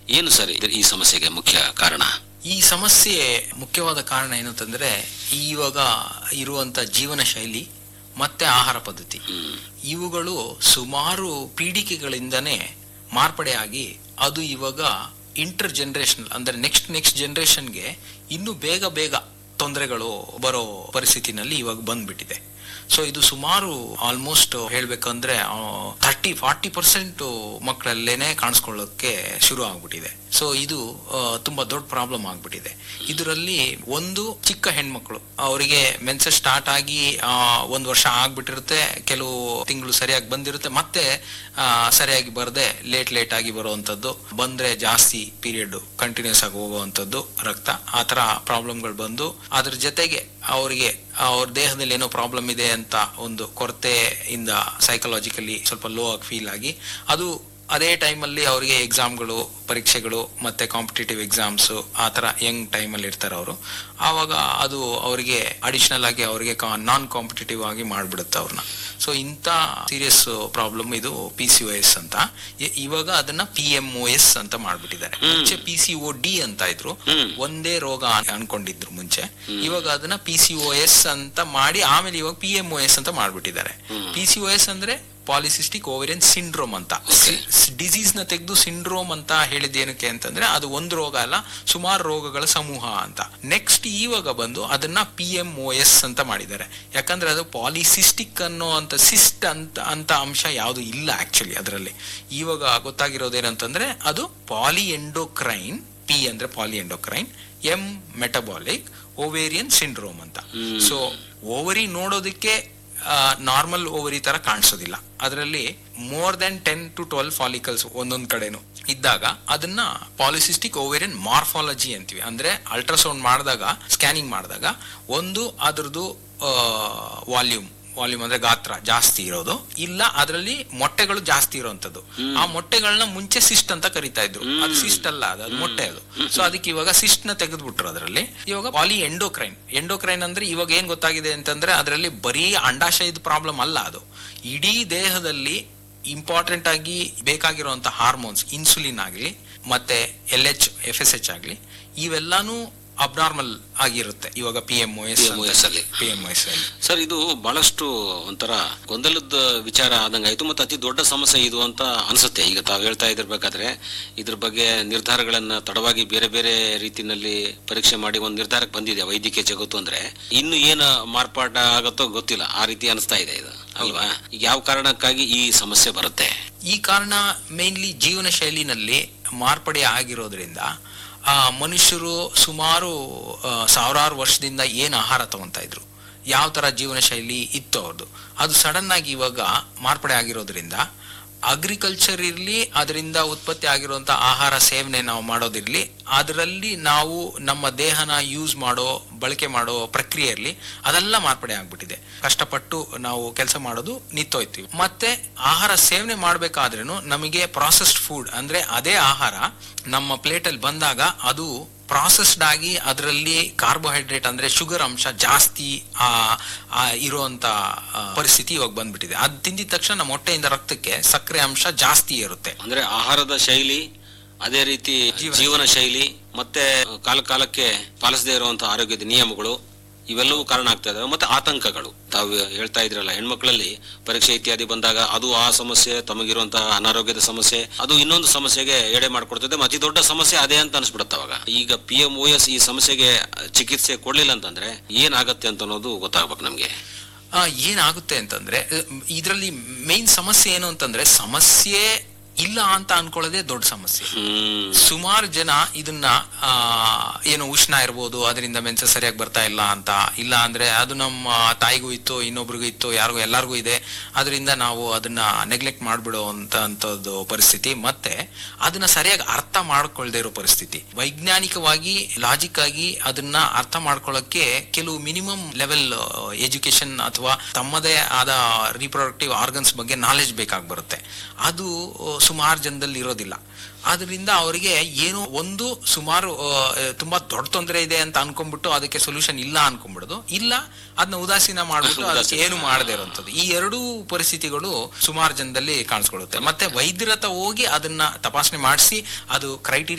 ಏನು ಸರ್ ಇದ್ರ- ಈ ಸಮಸ್ಯೆಗೆ ಮುಖ್ಯ ಕಾರಣ ಈ ಸಮಸ್ಯೆ ಮುಖ್ಯವಾದ ಕಾರಣ ಏನು ಅಂತಂದ್ರೆ ಇವಾಗ ಇರುವಂತ ಜೀವನ ಶೈಲಿ ಮತ್ತೆ ಆಹಾರ ಪದ್ಧತಿ ಹ್ಮ್ ಇವುಗಳು ಸುಮಾರು ಪೀಳಿಗೆಗಳಿಂದನೇ ಮಾರ್ಪಡೆಯಾಗಿ ಅದು ಇವಾಗ ಇಂಟರ್ ಜನರೇಷನ್ ಅಂದ್ರೆ ನೆಕ್ಸ್ಟ್ ನೆಕ್ಸ್ಟ್ ಜನರೇಷನ್ಗೆ ಇನ್ನೂ ಬೇಗ ಬೇಗ ತೊಂದರೆಗಳು ಬರೋ ಪರಿಸ್ಥಿತಿನಲ್ಲಿ ಇವಾಗ ಬಂದ್ಬಿಟ್ಟಿದೆ ಸೊ ಇದು ಸುಮಾರು ಆಲ್ಮೋಸ್ಟ್ ಹೇಳ್ಬೇಕಂದ್ರೆ ಥರ್ಟಿ ಫಾರ್ಟಿ ಪರ್ಸೆಂಟ್ ಮಕ್ಕಳಲ್ಲೇನೆ ಕಾಣಿಸ್ಕೊಳ್ಳೋಕೆ ಶುರು ಆಗ್ಬಿಟ್ಟಿದೆ ಸೊ ಇದು ಆ, ತುಂಬಾ ದೊಡ್ಡ ಪ್ರಾಬ್ಲಮ್ ಆಗ್ಬಿಟ್ಟಿದೆ ಇದರಲ್ಲಿ ಒಂದು ಚಿಕ್ಕ ಹೆಣ್ಮಕ್ಳು ಅವರಿಗೆ ಮೆನ್ಸಸ್ ಸ್ಟಾರ್ಟ್ ಆಗಿ ಆ, ಒಂದ್ ವರ್ಷ ಆಗ್ಬಿಟ್ಟಿರುತ್ತೆ ಕೆಲವು ತಿಂಗಳು ಸರಿಯಾಗಿ ಬಂದಿರುತ್ತೆ ಮತ್ತೆ ಆ, ಸರಿಯಾಗಿ ಬರದೆ ಲೇಟ್ ಲೇಟ್ ಆಗಿ ಬರುವಂತದ್ದು ಬಂದ್ರೆ ಜಾಸ್ತಿ ಪೀರಿಯಡ್ ಕಂಟಿನ್ಯೂಸ್ ಆಗಿ ಹೋಗುವಂತದ್ದು ರಕ್ತ ಆ ತರ ಪ್ರಾಬ್ಲಮ್ಗಳು ಬಂದು ಅದ್ರ ಜೊತೆಗೆ ಅವರಿಗೆ ಅವ್ರ ದೇಹದಲ್ಲಿ ಏನೋ ಪ್ರಾಬ್ಲಮ್ ಇದೆ ಅಂತ ಒಂದು ಕೊರತೆಯಿಂದ ಸೈಕಲಾಜಿಕಲಿ ಸ್ವಲ್ಪ ಲೋ ಆಗಿ ಫೀಲ್ ಆಗಿ ಅದು ಅದೇ ಟೈಮಲ್ಲಿ ಅವರಿಗೆ ಎಕ್ಸಾಮ್ಗಳು ಪರೀಕ್ಷೆಗಳು ಮತ್ತೆ ಕಾಂಪಿಟೇಟಿವ್ ಎಕ್ಸಾಮ್ಸ್ ಆ ಥರ ಯಂಗ್ ಟೈಮಲ್ಲಿ ಇರ್ತಾರೆ ಅವರು ಆವಾಗ ಅದು ಅವರಿಗೆ ಅಡಿಷನಲ್ ಆಗಿ ಅವರಿಗೆ ನಾನ್ ಕಾಂಪಿಟೇಟಿವ್ ಆಗಿ ಮಾಡ್ಬಿಡುತ್ತೆ ಅವ್ರನ್ನ ಸೊ ಇಂಥ ಸೀರಿಯಸ್ ಪ್ರಾಬ್ಲಮ್ ಇದು ಪಿ ಸಿ ಒ ಎಸ್ ಅಂತ ಇ- ಇವಾಗ ಅದನ್ನ ಪಿ ಎಂ ಒ ಎಸ್ ಅಂತ ಮಾಡ್ಬಿಟ್ಟಿದ್ದಾರೆ ಮುಂಚೆ ಪಿ ಸಿ ಒ ಡಿ ಅಂತ ಇದ್ರು ಹ್ಮ್. ಒಂದೇ ರೋಗ ಅನ್- ಅನ್ಕೊಂಡಿದ್ರು ಮುಂಚೆ ಇವಾಗ ಅದನ್ನ ಪಿ ಸಿ ಒ ಎಸ್ ಅಂತ ಮಾಡಿ ಆಮೇಲೆ ಇವಾಗ ಪಿ ಎಂ ಒ ಎಸ್ ಅಂತ ಮಾಡ್ಬಿಟ್ಟಿದ್ದಾರೆ ಪಿ ಸಿ ಒ ಎಸ್ ಅಂದ್ರೆ ಪಾಲಿಸಿಸ್ಟಿಕ್ ಓವೇರಿಯನ್ ಸಿಂಡ್ರೋಮ್ ಅಂತ Okay. ಡಿಸೀಸ್ ನ ತೆಗೆದು ಸಿಂಡ್ರೋಮ್ ಅಂತ ಹೇಳಿದ ಏನಕ್ಕೆ ಅಂತಂದ್ರೆ ಅದು ಒಂದು ರೋಗ ಅಲ್ಲ ಸುಮಾರು ರೋಗಗಳ ಸಮೂಹ ಅಂತ ನೆಕ್ಸ್ಟ್ ಇವಾಗ ಬಂದು ಅದನ್ನ ಪಿ ಎಂ ಒ ಎಸ್ ಅಂತ ಮಾಡಿದ್ದಾರೆ ಯಾಕಂದ್ರೆ ಅದು ಪಾಲಿಸಿಸ್ಟಿಕ್ ಅನ್ನೋ ಅಂತ ಸಿಸ್ಟ್ ಅಂತ ಅಂತ ಅಂಶ ಯಾವುದು ಇಲ್ಲ ಆಕ್ಚುಲಿ ಅದರಲ್ಲಿ ಇವಾಗ ಗೊತ್ತಾಗಿರೋದೇನಂತಂದ್ರೆ ಅದು ಪಾಲಿ ಎಂಡೋಕ್ರೈನ್ ಪಿ ಅಂದ್ರೆ poly endocrine M metabolic ovarian syndrome ಅಂತ ಸೊ ಓವರಿ ನೋಡೋದಕ್ಕೆ ನಾರ್ಮಲ್ ಓವರಿ ತರ ಕಾಣಿಸೋದಿಲ್ಲ ಅದರಲ್ಲಿ more than ten to twelve follicles ಒಂದೊಂದ್ ಕಡೆನು ಇದ್ದಾಗ ಅದನ್ನ ಪಾಲಿಸಿಸ್ಟಿಕ್ ಓವೇರಿಯನ್ ಮಾರ್ಫಾಲಜಿ ಅಂತೀವಿ ಅಂದ್ರೆ ಅಲ್ಟ್ರಾಸೌಂಡ್ ಮಾಡಿದಾಗ ಸ್ಕ್ಯಾನಿಂಗ್ ಮಾಡಿದಾಗ ಒಂದು ಅದ್ರದ್ದು ವಾಲ್ಯೂಮ್ ವಾಲ್ಯೂಮ್ ಅಂದ್ರೆ ಗಾತ್ರ ಜಾಸ್ತಿ ಇರೋದು ಇಲ್ಲ ಅದರಲ್ಲಿ ಮೊಟ್ಟೆಗಳು ಜಾಸ್ತಿ ಇರೋಂಥದ್ದು ಆ ಮೊಟ್ಟೆಗಳನ್ನ ಮುಂಚೆ ಸಿಸ್ಟ್ ಅಂತ ಕರಿತಾ ಇದ್ರು ಅದು ಸಿಸ್ಟ್ ಅಲ್ಲ ಅದು ಅದು ಮೊಟ್ಟೆ ಅದು ಸೊ ಅದಕ್ಕೆ ಇವಾಗ ಸಿಸ್ಟ್ ನ ತೆಗೆದ್ಬಿಟ್ರು ಅದರಲ್ಲಿ ಇವಾಗ ಪಾಲಿ ಎಂಡೋಕ್ರೈನ್ ಎಂಡೋಕ್ರೈನ್ ಅಂದ್ರೆ ಇವಾಗ ಏನ್ ಗೊತ್ತಾಗಿದೆ ಅಂತಂದ್ರೆ ಅದರಲ್ಲಿ ಬರೀ ಅಂಡಾಶಯದ ಪ್ರಾಬ್ಲಮ್ ಅಲ್ಲ ಅದು ಇಡೀ ದೇಹದಲ್ಲಿ ಇಂಪಾರ್ಟೆಂಟ್ ಆಗಿ ಬೇಕಾಗಿರುವಂತ ಹಾರ್ಮೋನ್ಸ್ ಇನ್ಸುಲಿನ್ ಆಗಲಿ ಮತ್ತೆ L H F S H ಆಗಲಿ ಇವೆಲ್ಲಾನು ಅಬ್ನಾರ್ಮಲ್ ಆಗಿರುತ್ತೆ ಇವಾಗ P M O S PMOS ಅಲ್ಲಿ. ಪಿ ಎಂ ಎಸ್ ಅಲ್ಲಿ ಸರ್ ಇದು ಬಹಳಷ್ಟು ಒಂಥರ ಗೊಂದಲದ ವಿಚಾರ ಆದಂಗಾಯ್ತು ಮತ್ತೆ ಅತಿ ದೊಡ್ಡ ಸಮಸ್ಯೆ ಇದು ಅಂತ ಅನ್ಸುತ್ತೆ ಈಗ ತಾವು ಹೇಳ್ತಾ ಇದಿರ್ಬೇಕಾದ್ರೆ ಇದ್ರ ಬಗ್ಗೆ ನಿರ್ಧಾರಗಳನ್ನ ತಡವಾಗಿ ಬೇರೆ ಬೇರೆ ರೀತಿನಲ್ಲಿ ಪರೀಕ್ಷೆ ಮಾಡಿ ಒಂದು ನಿರ್ಧಾರಕ್ಕೆ ಬಂದಿದೆ ವೈದ್ಯಕೀಯ ಜಗತ್ತು ಅಂದ್ರೆ ಇನ್ನು ಏನು ಮಾರ್ಪಾಟ ಆಗತ್ತೋ ಗೊತ್ತಿಲ್ಲ ಆ ರೀತಿ ಅನಿಸ್ತಾ ಇದೆ ಇದು ಅಲ್ವಾ ಈಗ ಯಾವ ಕಾರಣಕ್ಕಾಗಿ ಈ ಸಮಸ್ಯೆ ಬರುತ್ತೆ ಈ ಕಾರಣ ಮೇನ್ಲಿ ಜೀವನ ಶೈಲಿನಲ್ಲಿ ಮಾರ್ಪಡೆ ಆಗಿರೋದ್ರಿಂದ ಆ ಮನುಷ್ಯರು ಸುಮಾರು ಆ, ಸಾವಿರಾರು ವರ್ಷದಿಂದ ಏನು ಆಹಾರ ತಗೊಂತಾ ಇದ್ರು ಯಾವ ತರ ಜೀವನ ಶೈಲಿ ಇತ್ತು ಅವ್ರದ್ದು ಅದು ಸಡನ್ ಆಗಿ ಇವಾಗ ಮಾರ್ಪಡೆ ಆಗಿರೋದ್ರಿಂದ ಅಗ್ರಿಕಲ್ಚರ್ ಇರ್ಲಿ ಅದರಿಂದ ಉತ್ಪತ್ತಿ ಆಗಿರುವಂತ ಆಹಾರ ಸೇವನೆ ನಾವು ಮಾಡೋದಿರ್ಲಿ ಅದರಲ್ಲಿ ನಾವು ನಮ್ಮ ದೇಹನ ಯೂಸ್ ಮಾಡೋ ಬಳಕೆ ಮಾಡೋ ಪ್ರಕ್ರಿಯೆ ಇರ್ಲಿ ಅದೆಲ್ಲ ಮಾರ್ಪಡೆ ಆಗ್ಬಿಟ್ಟಿದೆ ಕಷ್ಟಪಟ್ಟು ನಾವು ಕೆಲಸ ಮಾಡೋದು ನಿಂತೋಯ್ತೀವಿ ಮತ್ತೆ ಆಹಾರ ಸೇವನೆ ಮಾಡ್ಬೇಕಾದ್ರೂ ನಮಗೆ ಪ್ರಾಸೆಸ್ಡ್ ಫುಡ್ ಅಂದ್ರೆ ಅದೇ ಆಹಾರ ನಮ್ಮ ಪ್ಲೇಟಲ್ಲಿ ಬಂದಾಗ ಅದು ಪ್ರಾಸೆಸ್ಡ್ ಆಗಿ ಅದರಲ್ಲಿ ಕಾರ್ಬೋಹೈಡ್ರೇಟ್ ಅಂದ್ರೆ ಶುಗರ್ ಅಂಶ ಜಾಸ್ತಿ ಆ ಆ ಇರುವಂತ ಆ, ಪರಿಸ್ಥಿತಿ ಇವಾಗ ಬಂದ್ಬಿಟ್ಟಿದೆ ಅದ್ ತಿಂದಿದ ತಕ್ಷಣ ನಮ್ಮ ಹೊಟ್ಟೆಯಿಂದ ರಕ್ತಕ್ಕೆ ಸಕ್ಕರೆ ಅಂಶ ಜಾಸ್ತಿ ಇರುತ್ತೆ ಅಂದ್ರೆ ಆಹಾರದ ಶೈಲಿ ಅದೇ ರೀತಿ ಜೀವನ ಶೈಲಿ ಮತ್ತೆ ಕಾಲ ಕಾಲಕ್ಕೆ ಪಾಲಿಸದೇ ಇರುವಂತಹ ಆರೋಗ್ಯದ ನಿಯಮಗಳು ಇವೆಲ್ಲವೂ ಕಾರಣ ಆಗ್ತಾ ಇದಾವೆ ಮತ್ತೆ ಆತಂಕಗಳು ತಾವು ಹೇಳ್ತಾ ಇದ್ರಲ್ಲ ಹೆಣ್ಮಕ್ಳಲ್ಲಿ ಪರೀಕ್ಷೆ ಇತ್ಯಾದಿ ಬಂದಾಗ ಅದು ಆ ಸಮಸ್ಯೆ ತಮಗಿರುವಂತಹ ಅನಾರೋಗ್ಯದ ಸಮಸ್ಯೆ ಅದು ಇನ್ನೊಂದು ಸಮಸ್ಯೆಗೆ ಎಡೆ ಮಾಡ್ಕೊಡ್ತದೆ ಮತ್ತೆ ಅತಿ ದೊಡ್ಡ ಸಮಸ್ಯೆ ಅದೇ ಅಂತ ಅನ್ಸ್ಬಿಡುತ್ತೆ ಅವಾಗ ಈಗ ಪಿ ಎಂ ಒ ಎಸ್ ಈ ಸಮಸ್ಯೆಗೆ ಚಿಕಿತ್ಸೆ ಕೊಡ್ಲಿಲ್ಲ ಅಂತಂದ್ರೆ ಏನಾಗತ್ತೆ ಅಂತ ಅನ್ನೋದು ಗೊತ್ತಾಗ್ಬೇಕು ನಮ್ಗೆ ಆ, ಏನಾಗುತ್ತೆ ಅಂತಂದ್ರೆ ಇದರಲ್ಲಿ ಮೇನ್ ಸಮಸ್ಯೆ ಏನು ಅಂತಂದ್ರೆ ಸಮಸ್ಯೆ ಇಲ್ಲ ಅಂತ ಅನ್ಕೊಳ್ಳೋದೇ ದೊಡ್ಡ ಸಮಸ್ಯೆ ಹ್ಮ್ ಸುಮಾರು ಜನ ಇದನ್ನ ಆ, ಏನು ಉಷ್ಣ ಇರ್ಬೋದು ಅದರಿಂದ ಮೆನ್ಸ ಸರಿಯಾಗಿ ಬರ್ತಾ ಇಲ್ಲ ಅಂತ ಇಲ್ಲ ಅಂದ್ರೆ ಅದು ನಮ್ಮ ತಾಯಿಗೂ ಇತ್ತು ಇನ್ನೊಬ್ರಿಗೂ ಇತ್ತು ಯಾರಿಗೂ ಎಲ್ಲಾರ್ಗೂ ಇದೆ ಅದರಿಂದ ನಾವು ಅದನ್ನ ನೆಗ್ಲೆಕ್ಟ್ ಮಾಡ್ಬಿಡೋ ಅಂತ ಅಂತದ್ದು ಪರಿಸ್ಥಿತಿ ಮತ್ತೆ ಅದನ್ನ ಸರಿಯಾಗಿ ಅರ್ಥ ಮಾಡ್ಕೊಳ್ದೇ ಇರೋ ಪರಿಸ್ಥಿತಿ ವೈಜ್ಞಾನಿಕವಾಗಿ ಲಾಜಿಕ್ ಆಗಿ ಅದನ್ನ ಅರ್ಥ ಮಾಡ್ಕೊಳ್ಳೋಕೆ ಕೆಲವು ಮಿನಿಮಮ್ ಲೆವೆಲ್ ಎಜುಕೇಶನ್ ಅಥವಾ ತಮ್ಮದೇ ಆದ ರೀಪ್ರೊಡಕ್ಟಿವ್ ಆರ್ಗನ್ಸ್ ಬಗ್ಗೆ ನಾಲೆಜ್ ಬೇಕಾಗಿ ಬರುತ್ತೆ ಅದು ಸುಮಾರು ಜನದಲ್ಲಿ ಇರೋದಿಲ್ಲ ಆದ್ರಿಂದ ಅವರಿಗೆ ಏನೋ ಒಂದು ಸುಮಾರು ಆ, ತುಂಬಾ ದೊಡ್ಡ ತೊಂದರೆ ಇದೆ ಅಂತ ಅನ್ಕೊಂಡ್ಬಿಟ್ಟು ಅದಕ್ಕೆ ಸೊಲ್ಯೂಷನ್ ಇಲ್ಲ ಅನ್ಕೊಂಡ್ಬಿಡೋದು ಇಲ್ಲ ಅದನ್ನ ಉದಾಸೀನ ಮಾಡ್ಬಿಟ್ಟು ಅದಕ್ಕೆ ಏನು ಮಾಡದೇ ಇರೋಂಥದ್ದು ಈ ಎರಡೂ ಪರಿಸ್ಥಿತಿಗಳು ಸುಮಾರು ಜನದಲ್ಲಿ ಕಾಣಿಸ್ಕೊಳ್ಳುತ್ತೆ ಮತ್ತೆ ವೈದ್ಯರ ಹತ್ರ ಹೋಗಿ ಅದನ್ನ ತಪಾಸಣೆ ಮಾಡಿಸಿ ಅದು ಕ್ರೈಟೀರಿಯಾ